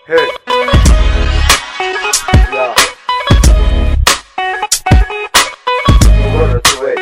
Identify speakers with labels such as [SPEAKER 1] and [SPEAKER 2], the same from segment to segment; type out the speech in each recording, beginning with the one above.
[SPEAKER 1] Hey. Yeah. مرة سويت.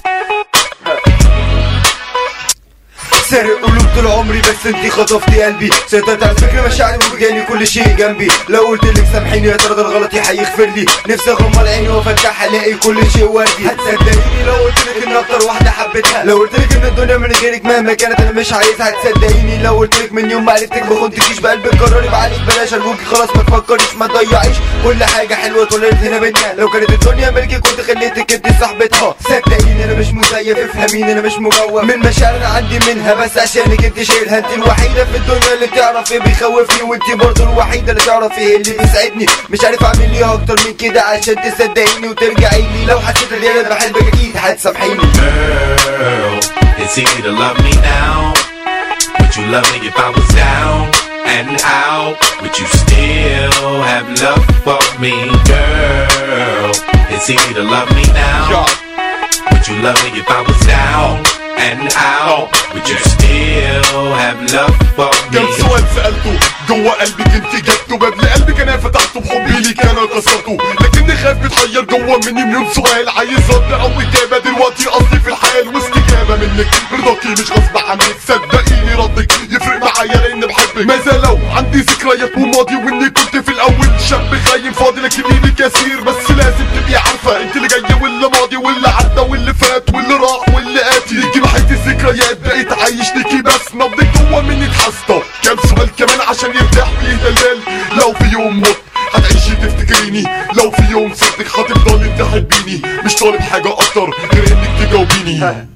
[SPEAKER 1] سارق قلوب طول عمري بس انتي خطفتي قلبي سيطرت على فكرة مشاعري وبجاني كل شيء جنبي لو قلت لك سامحيني يا ترى ده الغلط هيغفر لي نفسي اغمض عيني وافتح الاقي كل شيء وردي هتصدقيني لو قلت لك ان اكتر واحده حبيتها لو قلت لك ان الدنيا من غيرك مهما كانت انا مش عايزها هتصدقيني لو قلت لك من يوم ما عرفتك ما كنتكيش بقلبك قرري بعقلك بلاش ارجوكي خلاص ما تفكريش ما تضيعيش كل حاجه حلوه اتولدت هنا بينا لو كانت الدنيا ملكي كنت خليتك انت صاحبتها صدقيني انا مش مزيف افهميني انا مش مجوف من مشاعر انا عندي منها بس عشانك انت شايلها انت الوحيده في الدنيا اللي تعرف ايه بيخوفني وانت برضه الوحيده اللي تعرف ايه اللي بيسعدني مش عارف اعمل ايه اكتر من كده عشان تصدقيني وترجعي لي لو حسيت ان انا بحبك اكيد هتسامحيني
[SPEAKER 2] Girl, it's easy to love me now. Would you love me if I was down and out? Would you still have love for me? Girl, it's easy to love me now. Would you love me if I was down and out? Would you still have love for me?
[SPEAKER 3] كم سؤال سألته جوه قلبك انت جبته باب لقلبك انا فتحته بحبي ليك انا كسرته لكني خايف متحير جوه مني مليون سؤال عايز رد او اجابه دلوقتي قصدي في الحال واستجابه منك رضاكي مش غصب عنك صدقيني ردك يفرق معايا لان بحبك ماذا لو عندي ذكريات وماضي واني كنت في الاول شاب خاين فاضي لكن ليلي كثير بس لازم تبقي عارفه انت اللي جاي واللي ماضي واللي عدى واللي فات واللي راح واللي اتي ليكي محيط الذكريات بقيت عايش ليكي بس نبضك جوه مني اتحسطه كام سؤال كمان عشان يرتاح ويهدى البال لو في يوم مت هتعيشي تفتكريني لو في يوم سبتك هتفضلي تحبيني مش طالب حاجة أكتر غير إنك تجاوبيني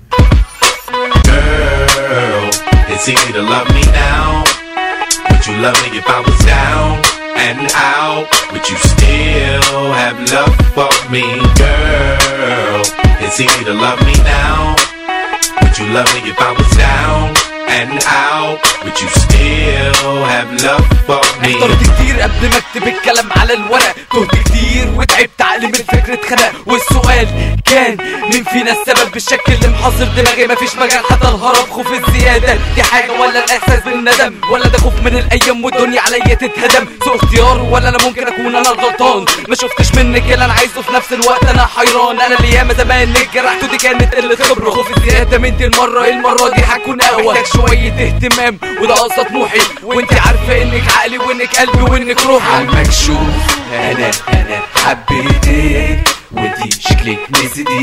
[SPEAKER 2] Girl, it's easy to love me now. Would you love me if I was down and out? Would you still have love for me? Girl, it's easy to love me now. Would you love me if I was down and out? Would you still have love for me?
[SPEAKER 4] اخترت كتير قبل ما اكتب الكلام على الورق تهت كتير وتعبت عقلي من فكرة خنق والسؤال كان مين فينا السبب بالشك اللي محاصر دماغي مفيش مجال حتى الهرب خوف الزيادة دي حاجة ولا الاحساس بالندم ولا ده خوف من الايام والدنيا عليا تتهدم سوء اختيار ولا انا ممكن اكون انا الغلطان ما شفتش منك اللي انا عايزه في نفس الوقت انا حيران انا اللي ياما زمان جرحت ودي كانت قلة خبرة خوف الزيادة من دي المرة المرة دي هكون اقوى محتاج شوية اهتمام وده اقصى طموحي وانت عارفة انك عقلي وانك قلبي وانك روحي عالمكشوف انا انا حبيتك وانتي شكلك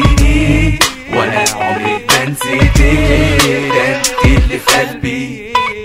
[SPEAKER 4] نسيتيني وانا عمري ما نسيتك ده انت اللي في قلبي